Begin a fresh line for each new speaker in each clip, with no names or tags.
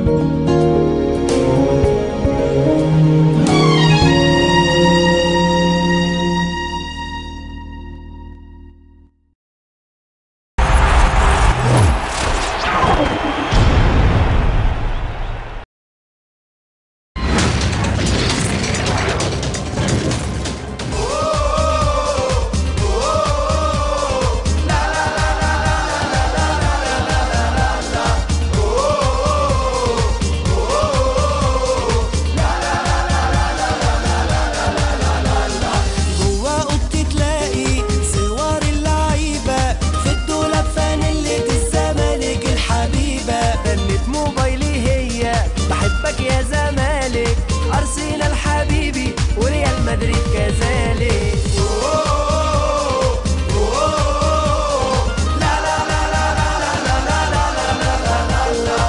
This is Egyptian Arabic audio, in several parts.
جوا اوضتي تلاقي صور اللعيبة في الدولاب فانيلة الزمالك الحبيبة رنت موبايلي هي بحبك يا زمالك أرسنال حبيبي وريال مدريد كذلك لا لا لا لا لا لا لا لا لا لا لا لا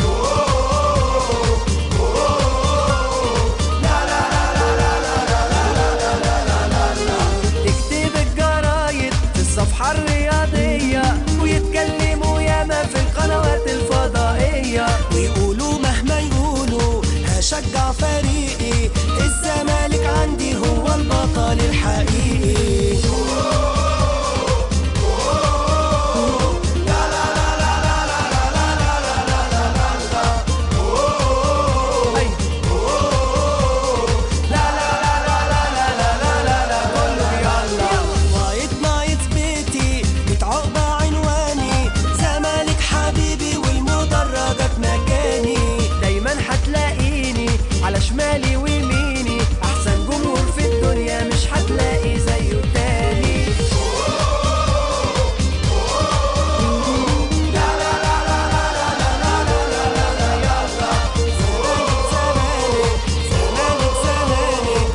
تكتب الجرايد في الصفحة الرياضية ويتكلموا ياما في القنوات الفضائية ويقولوا مهما يقولوا هشجع فريقي الزمالك عندي هو البطل الحقيقي وايت نايت بيتي متعقبة عنواني زمالك حبيبي والمدرجات مكاني دايما هتلاقيني على شمالي ويميني احسن جمهور في الدنيا مش هتلاقي زيه تاني زمالك زمالك زمالك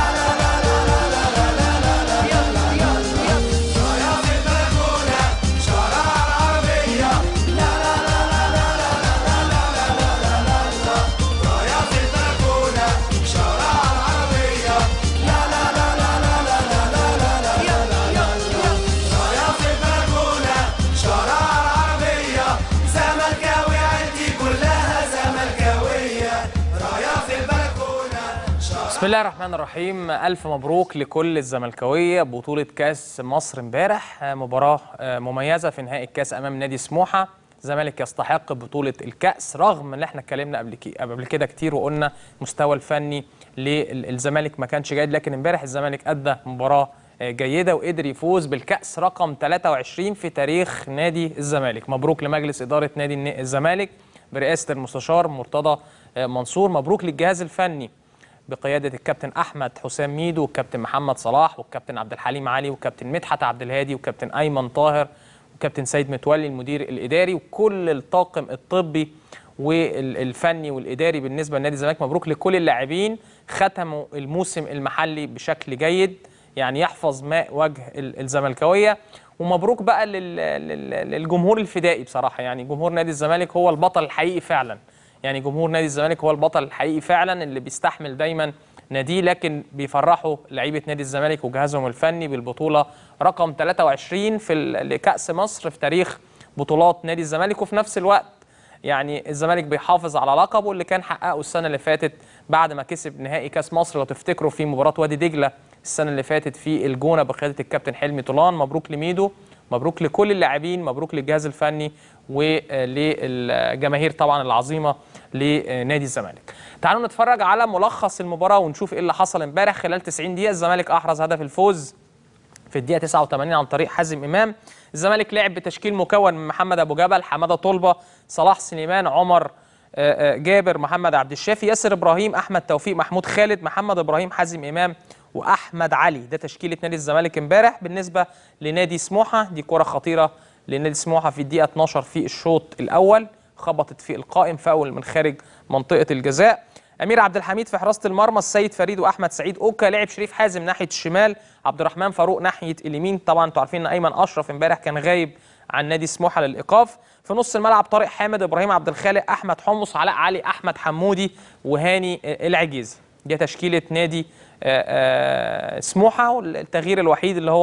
زملكاوي عيلتي كلها زملكاوية رايا في البلكونة
بسم الله الرحمن الرحيم ألف مبروك لكل الزملكاوية بطولة كأس مصر امبارح آه، مباراة آه، مميزة في نهائي الكأس أمام نادي سموحة الزمالك يستحق بطولة الكأس رغم ان احنا اتكلمنا قبل كي- قبل كده كتير وقلنا المستوى الفني للزمالك ما كانش جيد لكن امبارح الزمالك أدى مباراة آه، جيدة وقدر يفوز بالكأس رقم 23 في تاريخ نادي الزمالك مبروك لمجلس إدارة نادي الن- الزمالك برئاسة المستشار مرتضى آه، منصور مبروك للجهاز الفني بقياده الكابتن احمد حسام ميدو والكابتن محمد صلاح والكابتن عبد الحليم علي والكابتن مدحت عبد الهادي والكابتن ايمن طاهر والكابتن سيد متولي المدير الاداري وكل الطاقم الطبي والفني والاداري بالنسبه لنادي الزمالك مبروك لكل اللاعبين ختموا الموسم المحلي بشكل جيد يعني يحفظ ماء وجه ال- الزملكاويه ومبروك بقى لل- لل- للجمهور الفدائي بصراحه يعني جمهور نادي الزمالك هو البطل الحقيقي فعلا يعني جمهور نادي الزمالك هو البطل الحقيقي فعلا اللي بيستحمل دايما ناديه لكن بيفرحوا لعيبه نادي الزمالك وجهازهم الفني بالبطوله رقم 23 في ال- لكاس مصر في تاريخ بطولات نادي الزمالك وفي نفس الوقت يعني الزمالك بيحافظ على لقبه اللي كان حققه السنه اللي فاتت بعد ما كسب نهائي كاس مصر لو تفتكروا في مباراه وادي دجله السنه اللي فاتت في الجونه بقياده الكابتن حلمي طولان مبروك لميدو مبروك لكل اللاعبين مبروك للجهاز الفني وللجماهير طبعا العظيمه لنادي الزمالك تعالوا نتفرج على ملخص المباراه ونشوف ايه اللي حصل امبارح خلال 90 دقيقه الزمالك احرز هدف الفوز في الدقيقه 89 عن طريق حازم امام الزمالك لعب بتشكيل مكون من محمد ابو جبل حماده طلبه صلاح سليمان عمر آه، آه، جابر محمد عبد الشافي ياسر ابراهيم احمد توفيق محمود خالد محمد ابراهيم حازم امام واحمد علي ده تشكيله نادي الزمالك امبارح بالنسبه لنادي سموحه دي كره خطيره لنادي سموحه في الدقيقه 12 في الشوط الاول خبطت في القائم فاول من خارج منطقه الجزاء امير عبد الحميد في حراسه المرمى السيد فريد واحمد سعيد اوكا لعب شريف حازم ناحيه الشمال عبد الرحمن فاروق ناحيه اليمين طبعا انتوا عارفين ان ايمن اشرف امبارح كان غايب عن نادي سموحه للايقاف في نص الملعب طارق حامد ابراهيم عبد الخالق احمد حمص علاء علي احمد حمودي وهاني آه، العجيزي دي تشكيله نادي آه، آه، سموحه والتغيير الوحيد اللي هو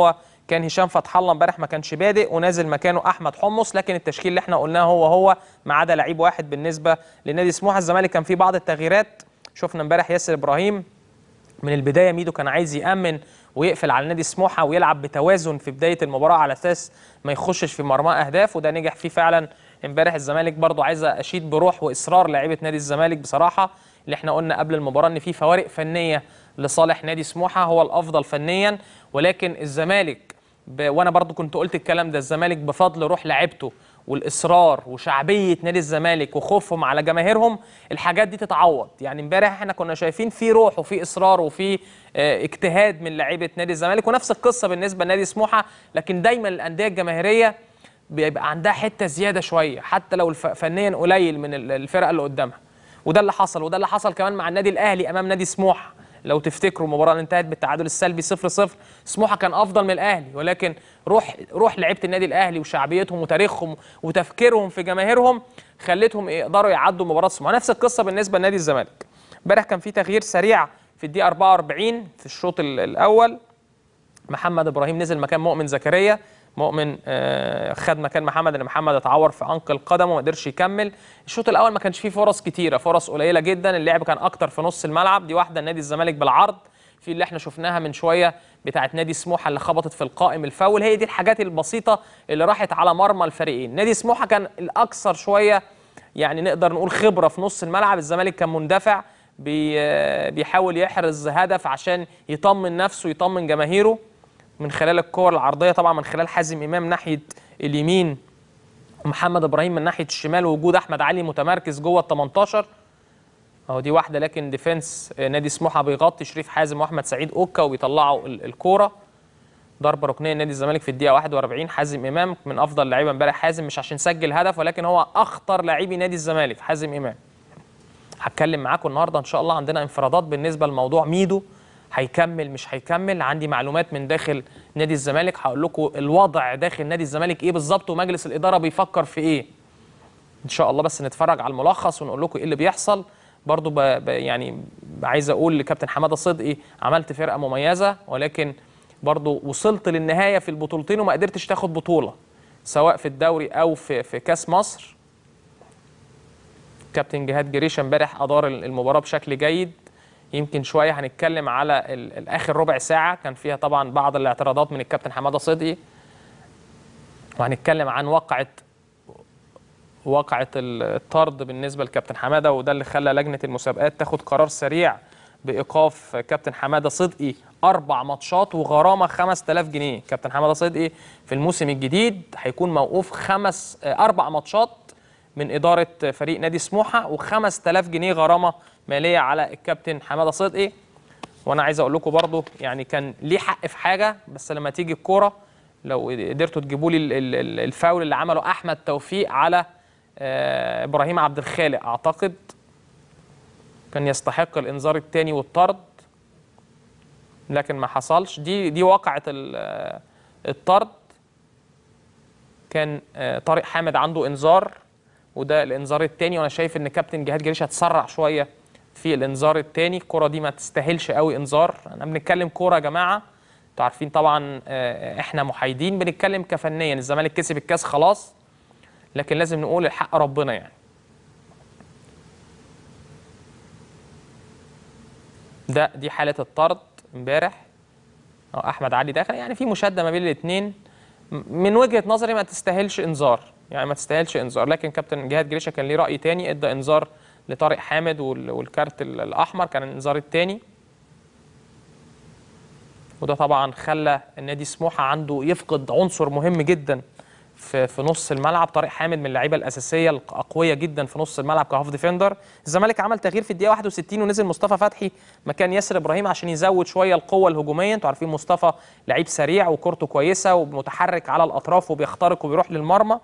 كان هشام فتح الله امبارح ما كانش بادئ ونازل مكانه احمد حمص لكن التشكيل اللي احنا قلناه هو هو ما عدا لعيب واحد بالنسبه لنادي سموحه الزمالك كان فيه بعض التغييرات شفنا امبارح ياسر ابراهيم من البدايه ميدو كان عايز يامن ويقفل على نادي سموحه ويلعب بتوازن في بدايه المباراه على اساس ما يخشش في مرماه اهداف وده نجح فيه فعلا امبارح الزمالك برضو عايز اشيد بروح واصرار لاعيبه نادي الزمالك بصراحه اللي احنا قلنا قبل المباراه ان في فوارق فنيه لصالح نادي سموحه هو الافضل فنيا ولكن الزمالك ب... وانا برضو كنت قلت الكلام ده الزمالك بفضل روح لعيبته والاصرار وشعبيه نادي الزمالك وخوفهم على جماهيرهم الحاجات دي تتعوض يعني امبارح احنا كنا شايفين في روح وفي اصرار وفي اه اجتهاد من لعيبه نادي الزمالك ونفس القصه بالنسبه لنادي سموحه لكن دايما الانديه الجماهيريه بيبقى عندها حته زياده شويه حتى لو الف... فنيا قليل من الفرقه اللي قدامها وده اللي حصل وده اللي حصل كمان مع النادي الاهلي امام نادي سموحه لو تفتكروا المباراه اللي انتهت بالتعادل السلبي 0 0 سموحه كان افضل من الاهلي ولكن روح روح لعيبه النادي الاهلي وشعبيتهم وتاريخهم وتفكيرهم في جماهيرهم خلتهم يقدروا يعدوا مباراه سموحه نفس القصه بالنسبه لنادي الزمالك امبارح كان في تغيير سريع في الدقيقه 44 في الشوط الاول محمد ابراهيم نزل مكان مؤمن زكريا مؤمن آه خد مكان محمد ان محمد اتعور في عنق القدم وما قدرش يكمل الشوط الاول ما كانش فيه فرص كتيره فرص قليله جدا اللعب كان اكتر في نص الملعب دي واحده نادي الزمالك بالعرض في اللي احنا شفناها من شويه بتاعه نادي سموحه اللي خبطت في القائم الفاول هي دي الحاجات البسيطه اللي راحت على مرمى الفريقين نادي سموحه كان الاكثر شويه يعني نقدر نقول خبره في نص الملعب الزمالك كان مندفع بي بيحاول يحرز هدف عشان يطمن نفسه يطمن جماهيره من خلال الكور العرضيه طبعا من خلال حازم امام ناحيه اليمين محمد ابراهيم من ناحيه الشمال ووجود احمد علي متمركز جوه ال 18 اهو دي واحده لكن ديفنس نادي سموحه بيغطي شريف حازم واحمد سعيد اوكا وبيطلعوا الكوره ضربه ركنيه نادي الزمالك في الدقيقه 41 حازم امام من افضل لعيبه امبارح حازم مش عشان سجل هدف ولكن هو اخطر لاعبي نادي الزمالك حازم امام هتكلم معاكم النهارده ان شاء الله عندنا انفرادات بالنسبه لموضوع ميدو هيكمل مش هيكمل عندي معلومات من داخل نادي الزمالك هقول لكم الوضع داخل نادي الزمالك ايه بالظبط ومجلس الاداره بيفكر في ايه ان شاء الله بس نتفرج على الملخص ونقول لكم ايه اللي بيحصل برضو ب... ب... يعني عايز اقول لكابتن حماده صدقي عملت فرقه مميزه ولكن برضو وصلت للنهايه في البطولتين وما قدرتش تاخد بطوله سواء في الدوري او في في كاس مصر كابتن جهاد جريشه امبارح ادار المباراه بشكل جيد يمكن شويه هنتكلم على الاخر ربع ساعه كان فيها طبعا بعض الاعتراضات من الكابتن حماده صدقي وهنتكلم عن واقعه واقعه الطرد بالنسبه لكابتن حماده وده اللي خلى لجنه المسابقات تاخد قرار سريع بايقاف كابتن حماده صدقي اربع ماتشات وغرامه 5000 جنيه كابتن حماده صدقي في الموسم الجديد هيكون موقوف خمس اربع ماتشات من اداره فريق نادي سموحه و5000 جنيه غرامه ماليه على الكابتن حماده صدقي وانا عايز اقول لكم برضو يعني كان ليه حق في حاجه بس لما تيجي الكوره لو قدرتوا تجيبوا لي الفاول اللي عمله احمد توفيق على ابراهيم عبد الخالق اعتقد كان يستحق الانذار الثاني والطرد لكن ما حصلش دي دي واقعه الطرد كان طارق حامد عنده انذار وده الانذار الثاني وانا شايف ان كابتن جهاد جريشه اتسرع شويه في الانذار الثاني الكره دي ما تستاهلش قوي انذار انا بنتكلم كوره يا جماعه انتوا عارفين طبعا احنا محايدين بنتكلم كفنيا الزمالك كسب الكاس خلاص لكن لازم نقول الحق ربنا يعني ده دي حاله الطرد امبارح احمد علي داخل يعني في مشاده ما بين الاثنين من وجهه نظري ما تستاهلش انذار يعني ما تستاهلش انذار لكن كابتن جهاد جريشه كان ليه راي تاني ادى انذار لطارق حامد والكارت الاحمر كان الانذار الثاني وده طبعا خلى النادي سموحه عنده يفقد عنصر مهم جدا في في نص الملعب طارق حامد من اللعيبه الاساسيه الاقويه جدا في نص الملعب كهاف ديفندر الزمالك عمل تغيير في الدقيقه 61 ونزل مصطفى فتحي مكان ياسر ابراهيم عشان يزود شويه القوه الهجوميه انتوا عارفين مصطفى لعيب سريع وكورته كويسه ومتحرك على الاطراف وبيخترق وبيروح للمرمى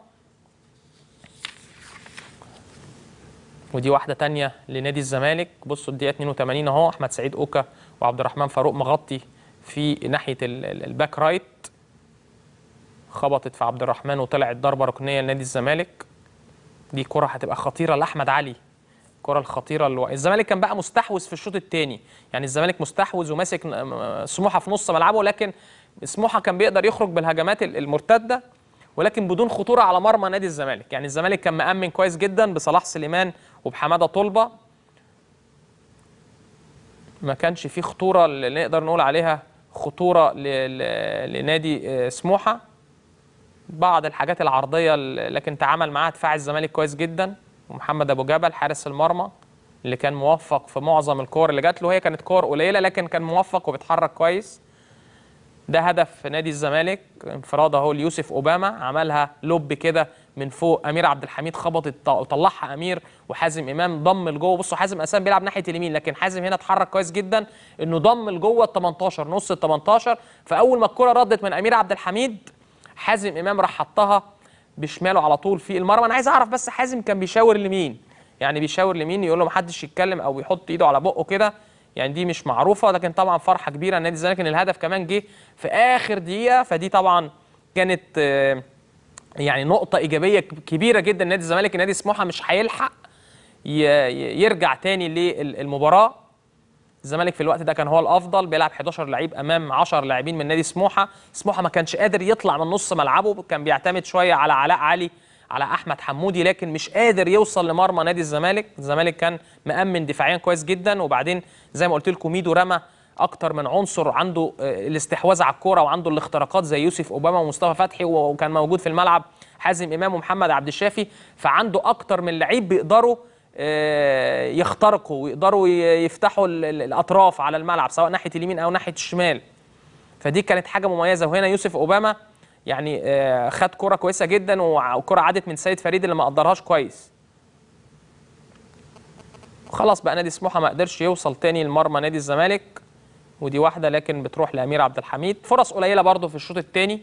ودي واحدة تانية لنادي الزمالك بصوا الدقيقة 82 اهو أحمد سعيد أوكا وعبد الرحمن فاروق مغطي في ناحية الباك رايت خبطت في عبد الرحمن وطلعت ضربة ركنية لنادي الزمالك دي كرة هتبقى خطيرة لأحمد علي الكرة الخطيرة اللي الزمالك كان بقى مستحوذ في الشوط الثاني يعني الزمالك مستحوذ وماسك سموحة في نص ملعبه لكن سموحه كان بيقدر يخرج بالهجمات ال- المرتده ولكن بدون خطوره على مرمى نادي الزمالك يعني الزمالك كان مأمن كويس جدا بصلاح سليمان وبحماده طلبه ما كانش فيه خطوره اللي نقدر نقول عليها خطوره ل... ل... لنادي آه، سموحه بعض الحاجات العرضيه ال- لكن تعامل معاها دفاع الزمالك كويس جدا ومحمد ابو جبل حارس المرمى اللي كان موفق في معظم الكور اللي جات له هي كانت كور قليله لكن كان موفق وبيتحرك كويس ده هدف نادي الزمالك انفراد اهو ليوسف اوباما عملها لوب كده من فوق امير عبد الحميد خبطت وطلعها امير وحازم امام ضم لجوه بصوا حازم اساسا بيلعب ناحيه اليمين لكن حازم هنا اتحرك كويس جدا انه ضم لجوه ال 18 نص ال 18 فاول ما الكره ردت من امير عبد الحميد حازم امام راح حطها بشماله على طول في المرمى انا عايز اعرف بس حازم كان بيشاور لمين يعني بيشاور لمين يقول له محدش يتكلم او يحط ايده على بقه كده يعني دي مش معروفه لكن طبعا فرحه كبيره نادي الزمالك ان الهدف كمان جه في اخر دقيقه فدي طبعا كانت آه، يعني نقطه ايجابيه كبيره جدا نادي الزمالك نادي سموحه مش هيلحق ي- ي- يرجع تاني للمباراه الزمالك في الوقت ده كان هو الافضل بيلعب 11 لعيب امام 10 لاعبين من نادي سموحه سموحه ما كانش قادر يطلع من نص ملعبه كان بيعتمد شويه على علاء علي على احمد حمودي لكن مش قادر يوصل لمرمى نادي الزمالك الزمالك كان مأمن دفاعيا كويس جدا وبعدين زي ما قلت لكم ميدو رمى اكتر من عنصر عنده آه، الاستحواذ على الكوره وعنده الاختراقات زي يوسف اوباما ومصطفى فتحي وكان موجود في الملعب حازم امام ومحمد عبد الشافي فعنده اكتر من لعيب بيقدروا آه، يخترقوا ويقدروا ي- يفتحوا ال- ال- الاطراف على الملعب سواء ناحيه اليمين او ناحيه الشمال فدي كانت حاجه مميزه وهنا يوسف اوباما يعني آه، خد كره كويسه جدا وع- وكره عدت من سيد فريد اللي ما قدرهاش كويس وخلاص بقى نادي سموحه ما قدرش يوصل تاني لمرمى نادي الزمالك ودي واحده لكن بتروح لامير عبد الحميد فرص قليله برضه في الشوط الثاني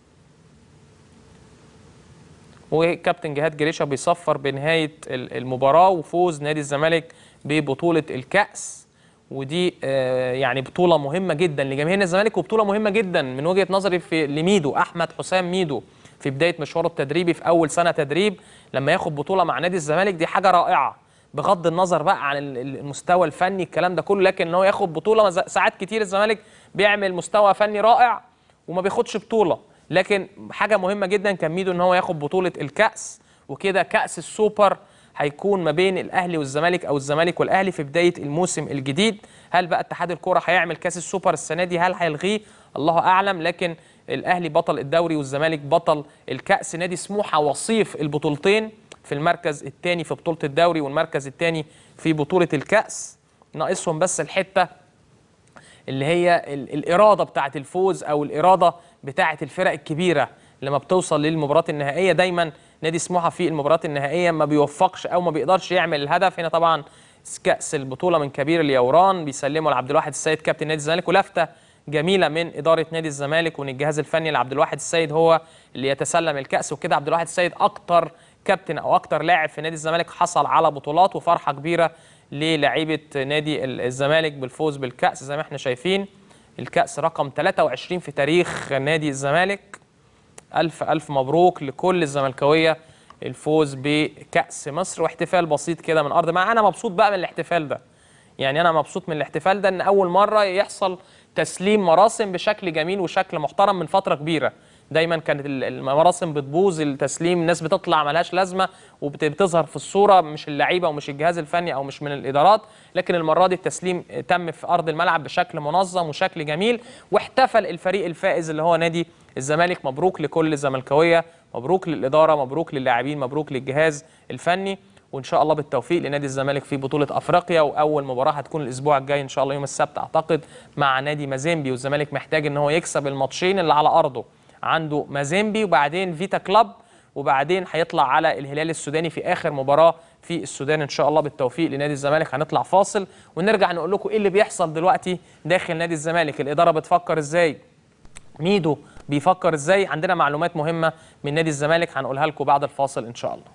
وكابتن جهاد جريشه بيصفر بنهايه ال- المباراه وفوز نادي الزمالك ببطوله الكاس ودي آه، يعني بطوله مهمه جدا لجماهير الزمالك وبطوله مهمه جدا من وجهه نظري في لميدو احمد حسام ميدو في بدايه مشواره التدريبي في اول سنه تدريب لما ياخد بطوله مع نادي الزمالك دي حاجه رائعه بغض النظر بقى عن ال- ال- المستوى الفني الكلام ده كله لكن ان هو ياخد بطوله مز- ساعات كتير الزمالك بيعمل مستوى فني رائع وما بياخدش بطوله لكن حاجه مهمه جدا كان ميدو ان هو ياخد بطوله الكاس وكده كاس السوبر هيكون ما بين الاهلي والزمالك او الزمالك والاهلي في بدايه الموسم الجديد هل بقى اتحاد الكوره هيعمل كاس السوبر السنه دي هل هيلغيه الله اعلم لكن الاهلي بطل الدوري والزمالك بطل الكاس نادي سموحه وصيف البطولتين في المركز الثاني في بطوله الدوري والمركز الثاني في بطوله الكاس ناقصهم بس الحته اللي هي ال- الإرادة بتاعة الفوز أو الإرادة بتاعة الفرق الكبيرة لما بتوصل للمباريات النهائية دايما نادي سموحة في المباريات النهائية ما بيوفقش أو ما بيقدرش يعمل الهدف هنا طبعا كأس البطولة من كبير اليوران بيسلمه لعبد الواحد السيد كابتن نادي الزمالك ولفتة جميلة من إدارة نادي الزمالك ومن الجهاز الفني لعبد الواحد السيد هو اللي يتسلم الكأس وكده عبد الواحد السيد أكتر كابتن أو أكتر لاعب في نادي الزمالك حصل على بطولات وفرحة كبيرة للاعيبه نادي ال- الزمالك بالفوز بالكاس زي ما احنا شايفين الكاس رقم 23 في تاريخ نادي الزمالك الف الف مبروك لكل الزملكاويه الفوز بكاس مصر واحتفال بسيط كده من ارض ما انا مبسوط بقى من الاحتفال ده يعني انا مبسوط من الاحتفال ده ان اول مره يحصل تسليم مراسم بشكل جميل وشكل محترم من فتره كبيره دايما كانت ال- المراسم بتبوظ التسليم الناس بتطلع ملهاش لازمه وبتظهر في الصوره مش اللعيبه ومش الجهاز الفني او مش من الادارات لكن المره دي التسليم تم في ارض الملعب بشكل منظم وشكل جميل واحتفل الفريق الفائز اللي هو نادي الزمالك مبروك لكل الزملكاويه مبروك للاداره مبروك للاعبين مبروك للجهاز الفني وان شاء الله بالتوفيق لنادي الزمالك في بطوله افريقيا واول مباراه هتكون الاسبوع الجاي ان شاء الله يوم السبت اعتقد مع نادي مازيمبي والزمالك محتاج ان هو يكسب الماتشين اللي على ارضه عنده مازيمبي وبعدين فيتا كلاب وبعدين هيطلع على الهلال السوداني في اخر مباراه في السودان ان شاء الله بالتوفيق لنادي الزمالك هنطلع فاصل ونرجع نقول لكم ايه اللي بيحصل دلوقتي داخل نادي الزمالك الاداره بتفكر ازاي ميدو بيفكر ازاي عندنا معلومات مهمه من نادي الزمالك هنقولها لكم بعد الفاصل ان شاء الله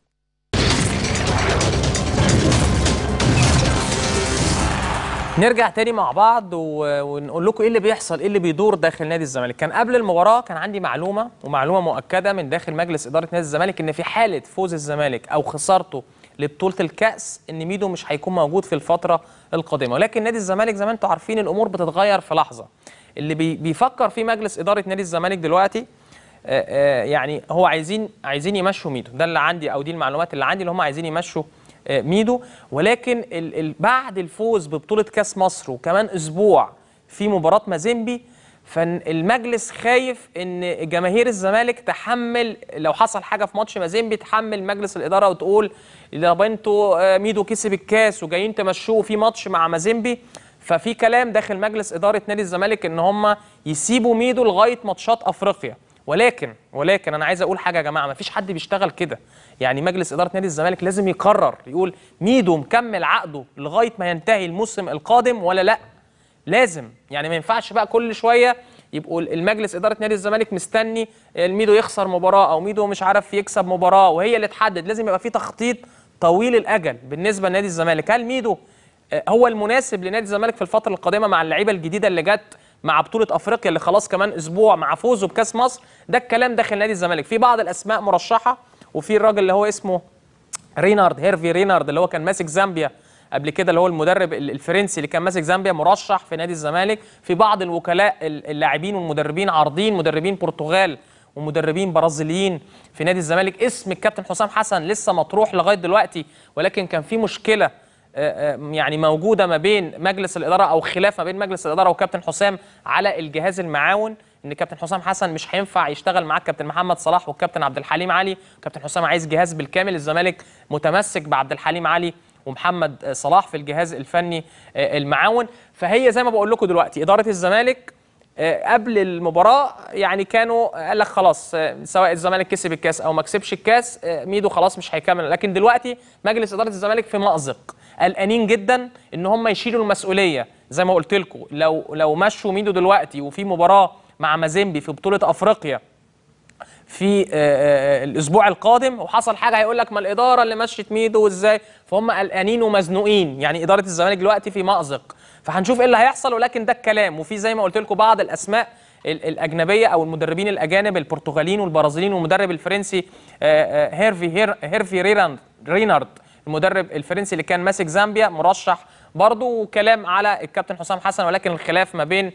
نرجع تاني مع بعض و- ونقول لكم ايه اللي بيحصل ايه اللي بيدور داخل نادي الزمالك كان قبل المباراه كان عندي معلومه ومعلومه مؤكده من داخل مجلس اداره نادي الزمالك ان في حاله فوز الزمالك او خسارته لبطوله الكاس ان ميدو مش هيكون موجود في الفتره القادمه ولكن نادي الزمالك زي ما انتم عارفين الامور بتتغير في لحظه اللي بي بيفكر فيه مجلس اداره نادي الزمالك دلوقتي آه، آه، يعني هو عايزين عايزين يمشوا ميدو ده اللي عندي او دي المعلومات اللي عندي اللي هم عايزين يمشوا آه، ميدو ولكن ال ال بعد الفوز ببطوله كاس مصر وكمان اسبوع في مباراه مازيمبي فالمجلس خايف ان جماهير الزمالك تحمل لو حصل حاجه في ماتش مازيمبي تحمل مجلس الاداره وتقول طب انتوا آه، ميدو كسب الكاس وجايين تمشوه في ماتش مع مازيمبي ففي كلام داخل مجلس اداره نادي الزمالك ان هم يسيبوا ميدو لغايه ماتشات افريقيا ولكن ولكن انا عايز اقول حاجه يا جماعه ما فيش حد بيشتغل كده يعني مجلس اداره نادي الزمالك لازم يقرر يقول ميدو مكمل عقده لغايه ما ينتهي الموسم القادم ولا لا لازم يعني ما ينفعش بقى كل شويه يبقوا المجلس اداره نادي الزمالك مستني الميدو يخسر مباراه او ميدو مش عارف يكسب مباراه وهي اللي تحدد لازم يبقى في تخطيط طويل الاجل بالنسبه لنادي الزمالك هل ميدو آه، هو المناسب لنادي الزمالك في الفتره القادمه مع اللعيبه الجديده اللي جت مع بطوله افريقيا اللي خلاص كمان اسبوع مع فوزه بكاس مصر ده الكلام داخل نادي الزمالك في بعض الاسماء مرشحه وفي الراجل اللي هو اسمه رينارد هيرفي رينارد اللي هو كان ماسك زامبيا قبل كده اللي هو المدرب ال- الفرنسي اللي كان ماسك زامبيا مرشح في نادي الزمالك في بعض الوكلاء ال- اللاعبين والمدربين عارضين مدربين برتغال ومدربين برازيليين في نادي الزمالك اسم الكابتن حسام حسن لسه مطروح لغايه دلوقتي ولكن كان في مشكله آه، آه، يعني موجوده ما بين مجلس الاداره او خلاف ما بين مجلس الاداره وكابتن حسام على الجهاز المعاون ان كابتن حسام حسن مش هينفع يشتغل معاه كابتن محمد صلاح والكابتن عبد الحليم علي كابتن حسام عايز جهاز بالكامل الزمالك متمسك بعبد الحليم علي ومحمد آه، صلاح في الجهاز الفني آه، المعاون فهي زي ما بقول لكم دلوقتي اداره الزمالك آه، قبل المباراه يعني كانوا قال لك خلاص آه، سواء الزمالك كسب الكاس او ما كسبش الكاس آه، ميدو خلاص مش هيكمل لكن دلوقتي مجلس اداره الزمالك في مأزق قلقانين جدا ان هم يشيلوا المسؤوليه زي ما قلت لكم لو لو مشوا ميدو دلوقتي وفي مباراه مع مازيمبي في بطوله افريقيا في آه، آه، الاسبوع القادم وحصل حاجه هيقول لك ما الاداره اللي مشت ميدو وازاي فهم قلقانين ومزنوقين يعني اداره الزمالك دلوقتي في مأزق فهنشوف ايه اللي هيحصل ولكن ده الكلام وفي زي ما قلت لكم بعض الاسماء ال- الاجنبيه او المدربين الاجانب البرتغاليين والبرازيليين والمدرب الفرنسي آه، آه، هيرفي هير هيرفي ريراند رينارد المدرب الفرنسي اللي كان ماسك زامبيا مرشح برضه وكلام على الكابتن حسام حسن ولكن الخلاف ما بين ال-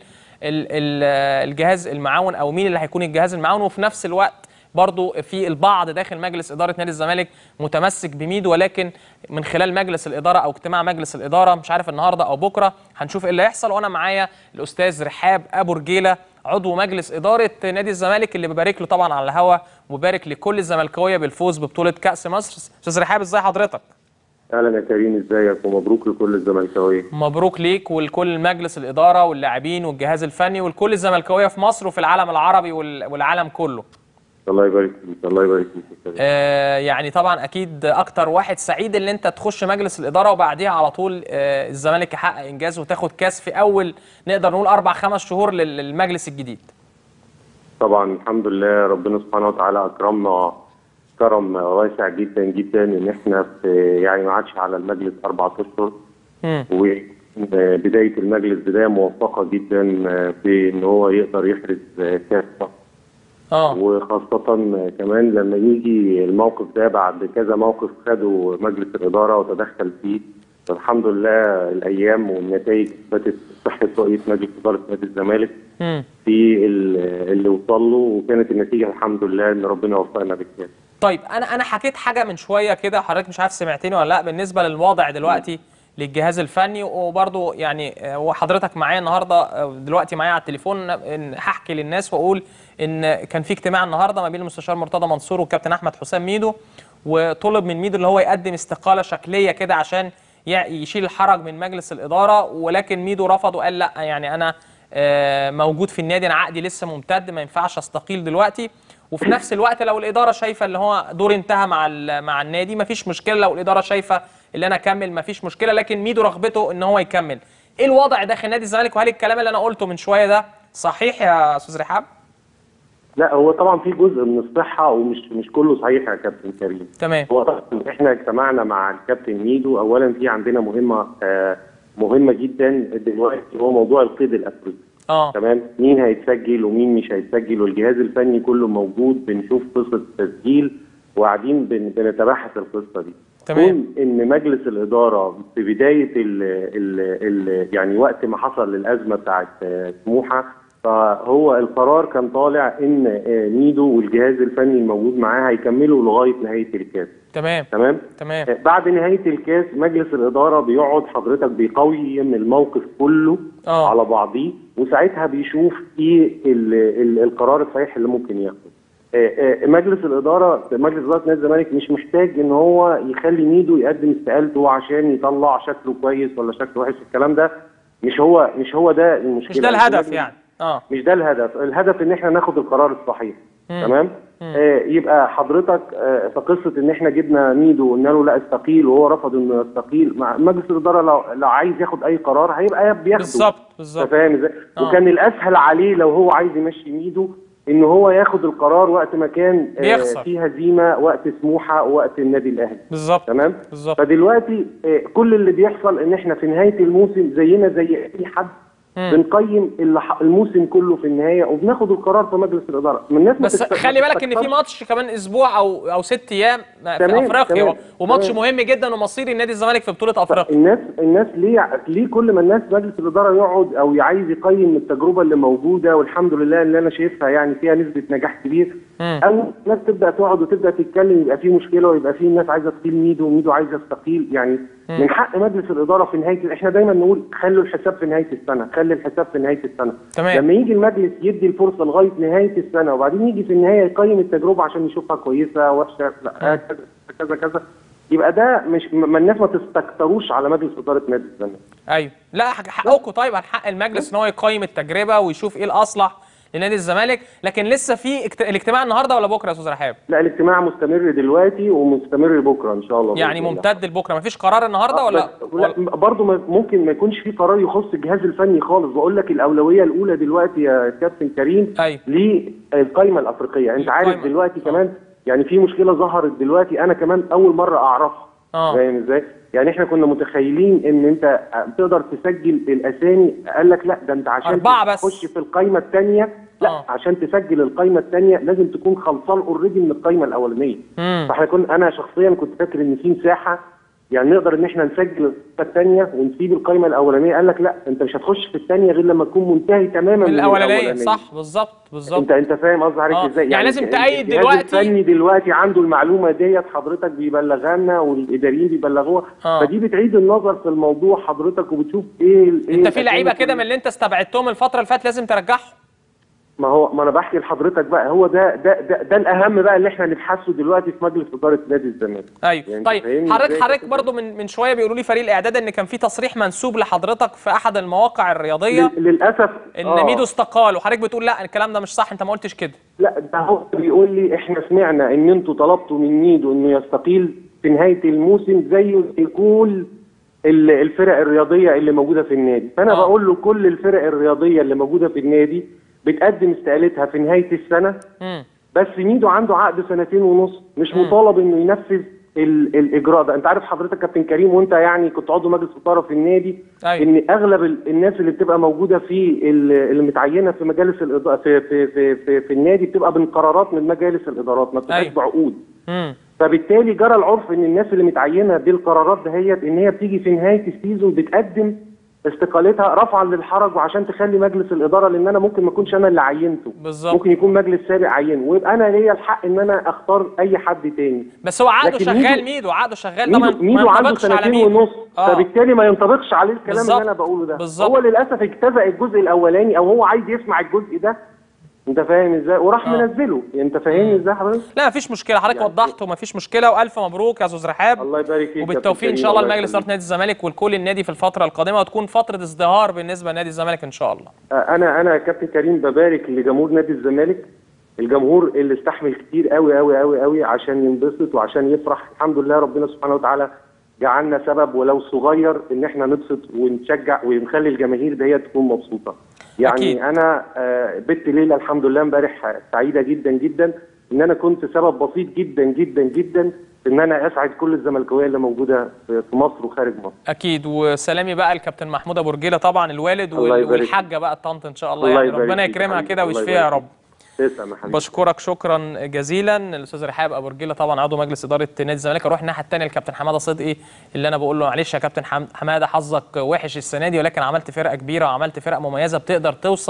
ال- الجهاز المعاون او مين اللي هيكون الجهاز المعاون وفي نفس الوقت برضو في البعض داخل مجلس إدارة نادي الزمالك متمسك بميدو ولكن من خلال مجلس الإدارة أو اجتماع مجلس الإدارة مش عارف النهاردة أو بكرة هنشوف إيه اللي هيحصل وأنا معايا الأستاذ رحاب أبو رجيلة عضو مجلس إدارة نادي الزمالك اللي ببارك له طبعا على الهوا وبارك لكل الزملكاوية بالفوز ببطولة كأس مصر أستاذ رحاب إزاي حضرتك؟
اهلا يا كريم ازيك ومبروك لكل الزملكاويه
مبروك ليك ولكل مجلس الإدارة واللاعبين والجهاز الفني ولكل الزملكاوية في مصر وفي العالم العربي وال- والعالم كله
الله يبارك فيك الله يبارك فيك يا كريم.
آه، يعني طبعا اكيد اكتر واحد سعيد ان انت تخش مجلس الاداره وبعديها على طول آه، الزمالك يحقق انجاز وتاخد كاس في اول نقدر نقول اربع خمس شهور لل- للمجلس الجديد
طبعا الحمد لله ربنا سبحانه وتعالى اكرمنا كرم واسع جدا جدا ان احنا في يعني ما عادش على المجلس اربع اشهر
مم.
وبدايه المجلس بدايه موفقه جدا في ان هو يقدر يحرز كاس مصر.
اه
وخاصة كمان لما يجي الموقف ده بعد كذا موقف خده مجلس الإدارة وتدخل فيه فالحمد لله الأيام والنتائج أثبتت صحة رؤية مجلس إدارة نادي الزمالك
مم.
في ال- اللي وصل له وكانت النتيجة الحمد لله إن ربنا وفقنا بالكاس.
طيب انا انا حكيت حاجه من شويه كده حضرتك مش عارف سمعتني ولا لا بالنسبه للوضع دلوقتي للجهاز الفني وبرضه يعني آه، وحضرتك معايا النهارده آه، دلوقتي معايا على التليفون إن هحكي للناس واقول ان كان في اجتماع النهارده ما بين المستشار مرتضى منصور والكابتن احمد حسام ميدو وطلب من ميدو اللي هو يقدم استقاله شكليه كده عشان يع- يشيل الحرج من مجلس الاداره ولكن ميدو رفض وقال لا يعني انا آه، موجود في النادي انا عقدي لسه ممتد ما ينفعش استقيل دلوقتي وفي نفس الوقت لو الاداره شايفه اللي هو دور انتهى مع ال- مع النادي مفيش مشكله لو الاداره شايفه اللي انا اكمل مفيش مشكله لكن ميدو رغبته ان هو يكمل ايه الوضع داخل نادي الزمالك وهل الكلام اللي انا قلته من شويه ده صحيح يا استاذ رحاب
لا هو طبعا في جزء من الصحة ومش مش كله صحيح يا كابتن كريم.
تمام
هو طبعا احنا اجتمعنا مع الكابتن ميدو اولا في عندنا مهمه آه مهمه جدا دلوقتي هو موضوع القيد الافريقي
اه
تمام مين هيتسجل ومين مش هيتسجل والجهاز الفني كله موجود بنشوف قصه التسجيل وقاعدين بن- بنتبحث القصه دي
تمام.
كون ان مجلس الاداره في بدايه ال ال ال يعني وقت ما حصل الازمه بتاعت آه، سموحه فهو القرار كان طالع ان آه، ميدو والجهاز الفني الموجود معاه هيكملوا لغايه نهايه الكاس
تمام
تمام
تمام
آه، بعد نهايه الكاس مجلس الاداره بيقعد حضرتك بيقيم الموقف كله
آه.
على بعضيه وساعتها بيشوف ايه ال ال القرار الصحيح اللي ممكن ياخده آه، آه، مجلس الاداره مجلس اداره نادي الزمالك مش محتاج ان هو يخلي ميدو يقدم استقالته عشان يطلع شكله كويس ولا شكله وحش الكلام ده مش هو مش هو ده المشكله
مش ده الهدف
مجلس-
يعني اه
مش ده الهدف الهدف ان احنا ناخد القرار الصحيح تمام آه يبقى حضرتك آه في قصه ان احنا جبنا ميدو وقلنا له لا استقيل وهو رفض انه يستقيل مع مجلس الاداره لو, لو عايز ياخد اي قرار هيبقى بياخده
بالظبط
انت
بالظبط
فاهم ازاي
آه.
وكان الاسهل عليه لو هو عايز يمشي ميدو ان هو ياخد القرار وقت ما كان آه
بيخسر.
في هزيمه وقت سموحه وقت النادي الاهلي
بالظبط
تمام
بالظبط
فدلوقتي آه، كل اللي بيحصل ان احنا في نهايه الموسم زينا زي اي حد بنقيم اللي ح- الموسم كله في النهايه وبناخد القرار في مجلس الاداره من الناس ما
بس
تست-
خلي
ما
بالك ان في
تستكترش.
ماتش كمان اسبوع او او ست ايام في
تمام،
افريقيا
تمام،
وماتش
تمام.
مهم جدا ومصيري نادي الزمالك في بطوله افريقيا
الناس الناس ليه ليه كل ما الناس مجلس الاداره يقعد او عايز يقيم التجربه اللي موجوده والحمد لله اللي انا شايفها يعني فيها نسبه نجاح كبير
مم.
او الناس تبدا تقعد وتبدا تتكلم يبقى في مشكله ويبقى في ناس عايزه تقيل ميدو وميدو عايز يستقيل يعني من حق مجلس الاداره في نهايه احنا دايما نقول خلوا الحساب في نهايه السنه خلي الحساب في نهايه السنه
تمام.
لما يجي المجلس يدي الفرصه لغايه نهايه السنه وبعدين يجي في النهايه يقيم التجربه عشان يشوفها كويسه وحشه لا كذا كذا كذا يبقى ده مش ما الناس ما تستكتروش على مجلس اداره نادي الزمالك
ايوه لا حق- حقكم طيب عن حق المجلس ان هو يقيم التجربه ويشوف ايه الاصلح لنادي الزمالك لكن لسه في اكت... الاجتماع النهارده ولا بكره يا استاذ رحاب
لا الاجتماع مستمر دلوقتي ومستمر بكره ان شاء الله
يعني
بإذن الله.
ممتد لبكره مفيش قرار النهارده ولا,
بس-
ولا...
لا برضه ما- ممكن ما يكونش في قرار يخص الجهاز الفني خالص بقول لك الاولويه الاولى دلوقتي يا كابتن كريم
أيوة.
للقائمه الافريقيه انت عارف
القايمة.
دلوقتي كمان يعني في مشكله ظهرت دلوقتي انا كمان اول مره اعرفها
آه.
فاهم ازاي؟ يعني احنا كنا متخيلين ان انت تقدر تسجل الاسامي قال لك لا ده انت عشان
أربعة بس.
تخش في القائمه الثانيه لا
آه.
عشان تسجل القائمه الثانيه لازم تكون خلصان اوريدي من القائمه الاولانيه
مم.
فاحنا كنا انا شخصيا كنت فاكر ان في مساحه يعني نقدر ان احنا نسجل القائمه الثانيه ونسيب القائمه الاولانيه قال لك لا انت مش هتخش في الثانيه غير لما تكون منتهي تماما
من
من
الاولانيه صح بالظبط بالظبط
انت انت فاهم قصدي عليك
آه.
ازاي
يعني لازم
ال-
تأيد
الجهاز
دلوقتي.
الفني دلوقتي عنده المعلومه ديت حضرتك بيبلغها لنا والاداريين بيبلغوها
آه.
فدي بتعيد النظر في الموضوع حضرتك وبتشوف ايه ال- ايه
انت في
الأسامي
لعيبه
كل-
كده من اللي انت استبعدتهم الفتره اللي فاتت لازم ترجعهم
ما هو ما انا بحكي لحضرتك بقى هو ده ده ده, ده الاهم بقى اللي احنا نبحثه دلوقتي في مجلس اداره نادي الزمالك
ايوه
يعني
طيب
فاهمني
حضرتك
إزاي
حضرتك
كده؟
برضو من من شويه بيقولوا لي فريق الاعداد ان كان في تصريح منسوب لحضرتك في احد المواقع الرياضيه
لل- للاسف
ان
آه.
ميدو استقال وحضرتك بتقول لا الكلام ده مش صح انت ما قلتش كده
لا ده هو بيقول لي احنا سمعنا ان انتوا طلبتوا من ميدو انه يستقيل في نهايه الموسم زيه زي كل ال- الفرق الرياضيه اللي موجوده في النادي فانا
آه.
بقول له كل الفرق الرياضيه اللي موجوده في النادي بتقدم استقالتها في نهايه السنه
امم
بس ميدو عنده عقد سنتين ونص مش مطالب انه ينفذ ال- الاجراء ده انت عارف حضرتك كابتن كريم وانت يعني كنت عضو مجلس اداره في النادي
أيوة.
ان اغلب ال- الناس اللي بتبقى موجوده في ال- اللي متعينه في مجالس الاداره في في في في, في النادي بتبقى بالقرارات من مجالس الادارات ما بتبقاش
أيوة.
بعقود
امم
فبالتالي جرى العرف ان الناس اللي متعينه بالقرارات دهيت ان هي بتيجي في نهايه السيزون بتقدم استقالتها رفعا للحرج وعشان تخلي مجلس الاداره لان انا ممكن ما اكونش انا اللي عينته
بالظبط.
ممكن يكون مجلس سابق عينه ويبقى انا ليا الحق ان انا اختار اي حد تاني
بس هو عقده
لكن
شغال
ميدو-
ميدو عقده شغال ده ما
ميدو, ميدو
ما
عنده
ينطبقش على
سنتين
ميدو
ونص
آه.
فبالتالي ما ينطبقش عليه الكلام
بالظبط.
اللي انا بقوله ده
بالظبط.
هو للاسف اجتزأ الجزء الاولاني او هو عايز يسمع الجزء ده انت فاهم ازاي وراح
آه.
منزله انت فاهمني ازاي حضرتك
لا مفيش مشكله حضرتك
يعني-
وضحت ومفيش مشكله والف مبروك يا استاذ رحاب
الله يبارك فيك
وبالتوفيق ان
كابتن
شاء الله
كريم،
لمجلس اداره
يخليك.
نادي الزمالك ولكل النادي في الفتره القادمه وتكون فتره ازدهار بالنسبه لنادي الزمالك ان شاء الله
انا انا يا كابتن كريم ببارك لجمهور نادي الزمالك الجمهور اللي استحمل كتير قوي قوي قوي قوي عشان ينبسط وعشان يفرح الحمد لله ربنا سبحانه وتعالى جعلنا سبب ولو صغير ان احنا نبسط ونشجع ونخلي الجماهير دي تكون مبسوطه يعني
أكيد.
انا آه، بت ليلى الحمد لله امبارح سعيده جدا جدا ان انا كنت سبب بسيط جدا جدا جدا في ان انا اسعد كل الزملكاويه اللي موجوده في في مصر وخارج مصر
اكيد وسلامي بقى الكابتن محمود ابو رجيله طبعا الوالد
الله
وال-
يبارك
والحاجه بقى الطنط ان شاء الله
الله
يعني
يبارك
ربنا
فيك
يكرمها
حبيبي.
كده
الله
ويشفيها يا
يبارك
رب
تسلم يا حبيبي
بشكرك شكرا جزيلا الاستاذ رحاب ابو رجيله طبعا عضو مجلس اداره نادي الزمالك اروح الناحيه الثانيه للكابتن حماده صدقي اللي انا بقول له معلش يا كابتن حم- حماده حظك وحش السنه دي ولكن عملت فرقه كبيره وعملت فرقه مميزه بتقدر توصل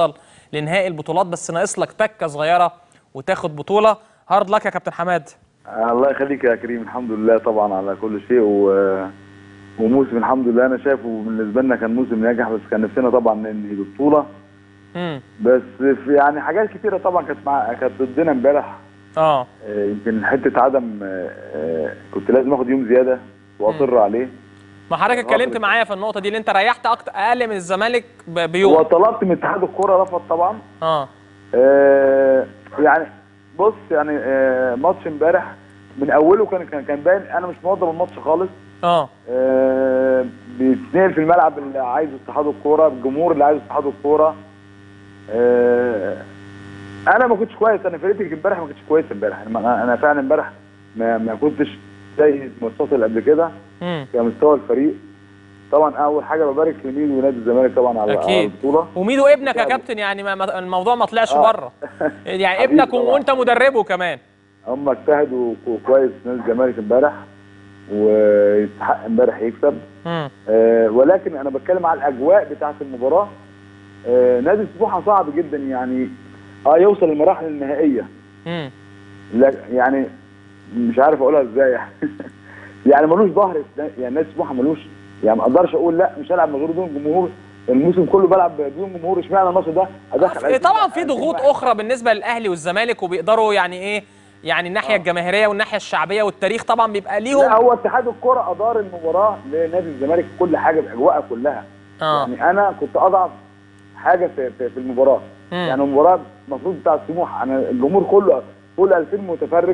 لانهاء البطولات بس ناقص لك تكه صغيره وتاخد بطوله هارد لك يا كابتن حماد
الله يخليك يا كريم الحمد لله طبعا على كل شيء و... وموسم الحمد لله انا شايفه بالنسبه لنا كان موسم ناجح بس كان نفسنا طبعا ننهي البطوله
امم
بس في يعني حاجات كتيره طبعا كانت مع... كانت ضدنا امبارح
اه
آه، يمكن حته عدم آه، آه، كنت لازم اخد يوم زياده واصر عليه
ما حضرتك اتكلمت
غلط.
معايا في النقطه دي اللي انت ريحت اكتر اقل من الزمالك ب- بيوم
وطلبت من اتحاد الكوره رفض طبعا
اه
آه، يعني بص يعني آه، ماتش امبارح من اوله كان كان كان باين انا مش موضب الماتش خالص
اه
آه، بيتنقل في الملعب اللي عايزه اتحاد الكوره الجمهور اللي عايزه اتحاد الكوره آه، انا ما كنتش كويس انا فرقتي امبارح ما كنتش كويس امبارح انا انا فعلا امبارح ما, ما كنتش زي الماتشات اللي قبل كده
امم
كمستوى الفريق طبعا اول حاجه ببارك لمين ونادي الزمالك طبعا على على
اكيد
البطوله
وميدو ابنك يا كابتن يعني ما ما- الموضوع ما طلعش
آه.
بره يعني
حبيبي
ابنك
طبعا.
وانت مدربه كمان
هم اجتهدوا كو- كويس نادي الزمالك امبارح ويستحق امبارح يكسب
امم
آه، ولكن انا بتكلم على الاجواء بتاعه المباراه آه، نادي سموحه صعب جدا يعني اه يوصل للمراحل النهائيه
امم
لا يعني مش عارف اقولها ازاي يعني يعني ملوش ظهر يعني نادي سموحه ملوش يعني ما اقدرش اقول لا مش هلعب من غير دون جمهور الموسم كله بلعب بدون جمهور اشمعنى الماتش ده ادخل
في- طبعا في ضغوط اخرى بالنسبه للاهلي والزمالك وبيقدروا يعني ايه يعني الناحيه الجماهيريه والناحيه الشعبيه والتاريخ طبعا بيبقى
لا
ليهم
هو اتحاد الكره ادار المباراه لنادي الزمالك كل حاجه باجواءها كلها
اه
يعني انا كنت اضعف حاجه في في, في المباراه
مم.
يعني المباراه المفروض بتاع سموحه انا الجمهور كله فوق ال 2000 متفرج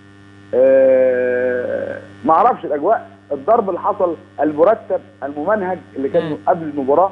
آه ما اعرفش الاجواء الضرب اللي حصل المرتب الممنهج اللي كان
مم.
قبل المباراه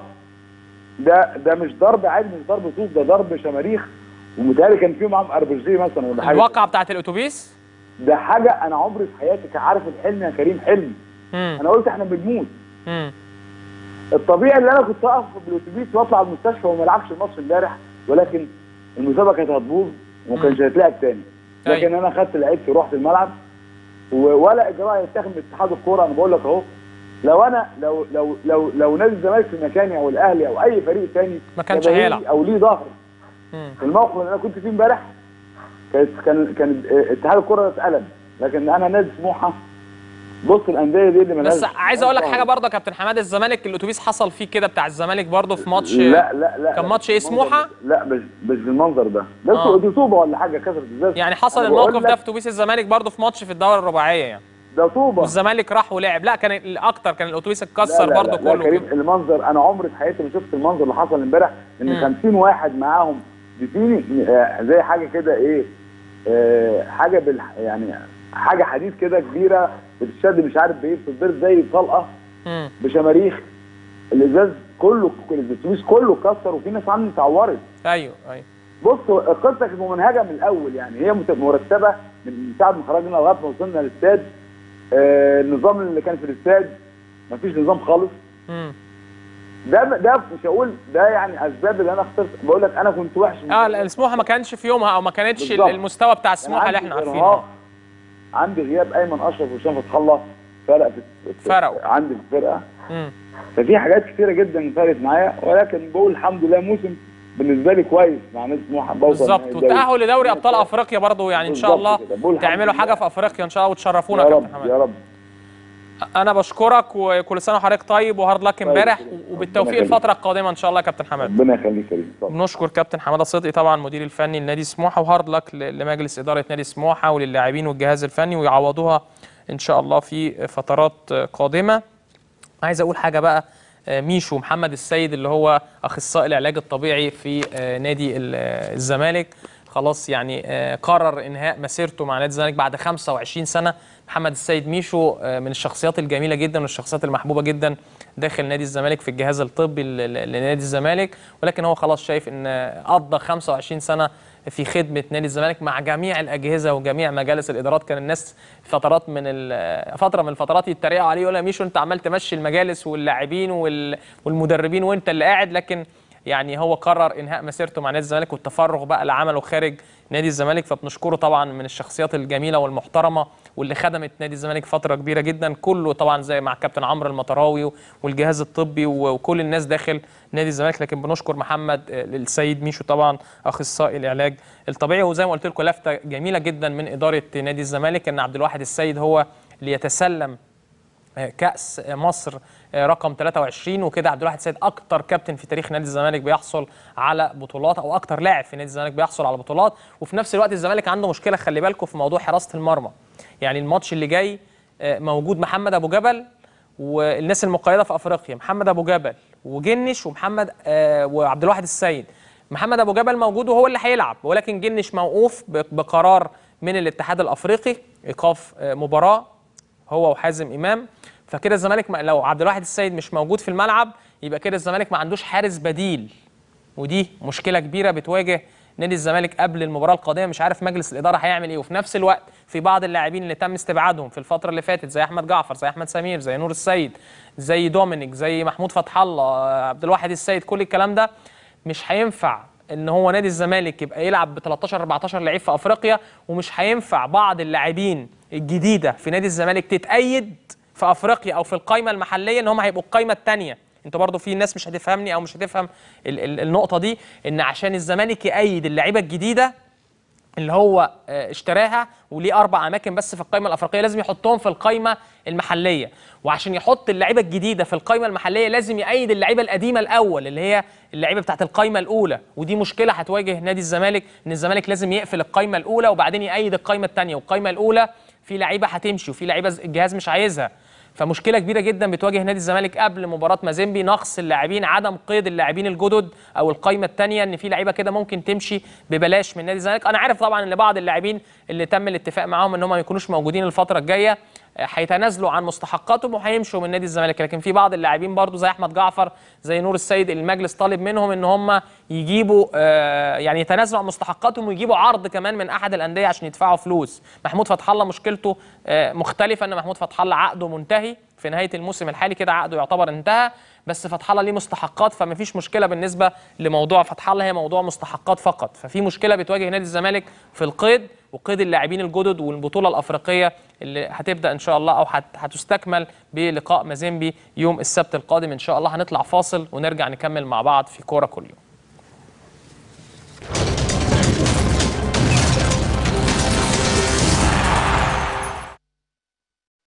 ده ده مش ضرب عادي مش ضرب طوب ده ضرب شماريخ ومتهيألي كان فيهم معاهم اربجيه مثلا ولا حاجه
الواقعه بتاعت الاتوبيس
ده حاجه انا عمري في حياتي كان عارف الحلم يا كريم حلم
امم
انا قلت احنا بنموت
امم
الطبيعي اللي انا كنت اقف بالاتوبيس واطلع المستشفى وما العبش الماتش امبارح ولكن المسابقه كانت هتبوظ وما كانش هيتلعب تاني لكن
أيوة.
انا خدت لعيبتي ورحت الملعب و- ولا اجراء يتاخد من اتحاد الكوره انا بقول لك اهو لو انا لو لو لو لو نادي الزمالك في مكاني او الاهلي او اي فريق تاني
ما كانش
يبقى ليه
هيلعب.
او ليه ظهر
امم
في الموقف اللي انا كنت فيه امبارح كانت كان كان اتحاد الكوره اتقلب لكن انا نادي سموحه بص الانديه دي اللي مالهاش
بس عايز اقول لك
مالهاش
حاجه
ظهر.
برضه يا كابتن حماد الزمالك الاتوبيس حصل فيه كده بتاع الزمالك برضه في ماتش
لا لا لا
كان
لا،
ماتش ايه
بالمنظر
سموحه
ده. لا مش مش بالمنظر ده ده
آه.
دي طوبه ولا حاجه كسرت ازاز
يعني حصل
أنا بقول
الموقف ده
لك
في اتوبيس الزمالك برضه في ماتش في الدوري الرباعيه يعني
ده طوبه
والزمالك راح ولعب لا كان الاكتر كان الاتوبيس
لا
اتكسر
لا
برضه
لا, لا
كله
كريم
كده.
المنظر انا عمري في حياتي ما شفت المنظر اللي حصل امبارح ان
مم.
50 واحد معاهم بتيني آه، زي حاجه كده ايه آه، حاجه بال يعني حاجه حديد كده كبيره بتشد مش عارف بايه بتضرب زي طلقه
مم.
بشماريخ الازاز كله الاتوبيس كله اتكسر وفي ناس عندي اتعورت
ايوه ايوه
بص القصه كانت ممنهجه من الاول يعني هي مت- مرتبه من ساعه ما خرجنا لغايه ما وصلنا للاستاد آه النظام اللي كان في الاستاد مفيش نظام خالص
مم.
ده ده مش هقول ده يعني اسباب اللي انا خسرت بقول لك انا كنت وحش
اه لا، السموحه ما كانش في يومها او ما كانتش
بالظبط.
المستوى بتاع
كان
السموحه اللي
عندي
احنا عارفينه
إرهاق، عندي غياب ايمن اشرف وهشام فتح الله فرق في في-
فرقوا.
عندي في الفرقه
مم.
ففي حاجات كتيره جدا فرقت معايا ولكن بقول الحمد لله موسم بالنسبه لي كويس مع نادي سموحه بوصل
بالظبط
نهائي الدوري.
والتاهل لدوري ابطال افريقيا برضه يعني ان شاء
بالظبط
الله
كده. بقول الحمد
تعملوا حاجه
لله.
في افريقيا ان شاء الله وتشرفونا
يا
يا
رب
كابتن حماد
يا رب
انا بشكرك وكل سنه وحضرتك طيب وهارد لك امبارح
ربنا
وبالتوفيق
يخليك.
الفتره القادمه ان شاء الله يا كابتن حماد
ربنا يخليك يا كريم اتفضل.
بنشكر كابتن حماده صدقي طبعا المدير الفني لنادي سموحه وهارد لك ل- لمجلس اداره نادي سموحه وللاعبين والجهاز الفني ويعوضوها ان شاء الله في فترات قادمه عايز اقول حاجه بقى آه، ميشو محمد السيد اللي هو اخصائي العلاج الطبيعي في آه، نادي ال- آه، الزمالك خلاص يعني آه، قرر انهاء مسيرته مع نادي الزمالك بعد 25 سنه محمد السيد ميشو آه، من الشخصيات الجميله جدا والشخصيات المحبوبه جدا داخل نادي الزمالك في الجهاز الطبي ل- ل- لنادي الزمالك ولكن هو خلاص شايف ان آه، قضى 25 سنه في خدمه نادي الزمالك مع جميع الاجهزه وجميع مجالس الادارات كان الناس فترات من ال- فتره من الفترات يتريقوا عليه يقول يا ميشو انت عمال تمشي المجالس واللاعبين وال- والمدربين وانت اللي قاعد لكن يعني هو قرر انهاء مسيرته مع نادي الزمالك والتفرغ بقى لعمله خارج نادي الزمالك فبنشكره طبعا من الشخصيات الجميله والمحترمه واللي خدمت نادي الزمالك فتره كبيره جدا كله طبعا زي مع كابتن عمرو المطراوي والجهاز الطبي و- وكل الناس داخل نادي الزمالك لكن بنشكر محمد آه، السيد ميشو طبعا اخصائي العلاج الطبيعي وزي ما قلت لكم لفته جميله جدا من اداره نادي الزمالك ان عبد الواحد السيد هو اللي يتسلم كأس مصر رقم 23 وكده عبد الواحد سيد اكتر كابتن في تاريخ نادي الزمالك بيحصل على بطولات او اكتر لاعب في نادي الزمالك بيحصل على بطولات وفي نفس الوقت الزمالك عنده مشكله خلي بالكم في موضوع حراسه المرمى يعني الماتش اللي جاي آه، موجود محمد ابو جبل والناس المقيده في افريقيا محمد ابو جبل وجنش ومحمد آه، وعبد الواحد السيد محمد ابو جبل موجود وهو اللي هيلعب ولكن جنش موقوف ب- بقرار من الاتحاد الافريقي ايقاف آه، مباراه هو وحازم امام فكده الزمالك ما- لو عبد الواحد السيد مش موجود في الملعب يبقى كده الزمالك ما عندوش حارس بديل ودي مشكله كبيره بتواجه نادي الزمالك قبل المباراه القادمه مش عارف مجلس الاداره هيعمل ايه وفي نفس الوقت في بعض اللاعبين اللي تم استبعادهم في الفتره اللي فاتت زي احمد جعفر زي احمد سمير زي نور السيد زي دومينيك زي محمود فتح الله آه، عبد الواحد السيد كل الكلام ده مش هينفع ان هو نادي الزمالك يبقى يلعب ب 13 14 لعيب في افريقيا ومش هينفع بعض اللاعبين الجديده في نادي الزمالك تتأيد في افريقيا او في القائمه المحليه ان هم هيبقوا القائمه الثانيه انتوا برضو في ناس مش هتفهمني او مش هتفهم ال ال النقطه دي ان عشان الزمالك يأيد اللعيبه الجديده اللي هو آه، اشتراها وليه اربع اماكن بس في القائمه الافريقيه لازم يحطهم في القائمه المحليه وعشان يحط اللعيبه الجديده في القائمه المحليه لازم يأيد اللعيبه القديمه الاول اللي هي اللعيبه بتاعت القائمه الاولى ودي مشكله هتواجه نادي الزمالك ان الزمالك لازم يقفل القائمه الاولى وبعدين يأيد القائمه الثانيه والقائمه الاولى في لعيبه هتمشي وفي لعيبه الجهاز مش عايزها فمشكله كبيره جدا بتواجه نادي الزمالك قبل مباراه مازيمبي نقص اللاعبين عدم قيد اللاعبين الجدد او القائمه الثانيه ان في لعيبه كده ممكن تمشي ببلاش من نادي الزمالك انا عارف طبعا ان بعض اللاعبين اللي تم الاتفاق معاهم ان هم ما يكونوش موجودين الفتره الجايه آه، هيتنازلوا عن مستحقاتهم وهيمشوا من نادي الزمالك لكن في بعض اللاعبين برضو زي احمد جعفر زي نور السيد المجلس طالب منهم ان هم يجيبوا آه، يعني يتنازلوا عن مستحقاتهم ويجيبوا عرض كمان من احد الانديه عشان يدفعوا فلوس محمود فتح الله مشكلته آه، مختلفه ان محمود فتح الله عقده منتهي في نهايه الموسم الحالي كده عقده يعتبر انتهى بس فتح الله ليه مستحقات فما فيش مشكله بالنسبه لموضوع فتح الله هي موضوع مستحقات فقط ففي مشكله بتواجه نادي الزمالك في القيد وقيد اللاعبين الجدد والبطوله الافريقيه اللي هتبدا ان شاء الله او هت- هتستكمل بلقاء مازيمبي يوم السبت القادم ان شاء الله هنطلع فاصل ونرجع نكمل مع بعض في كوره كل يوم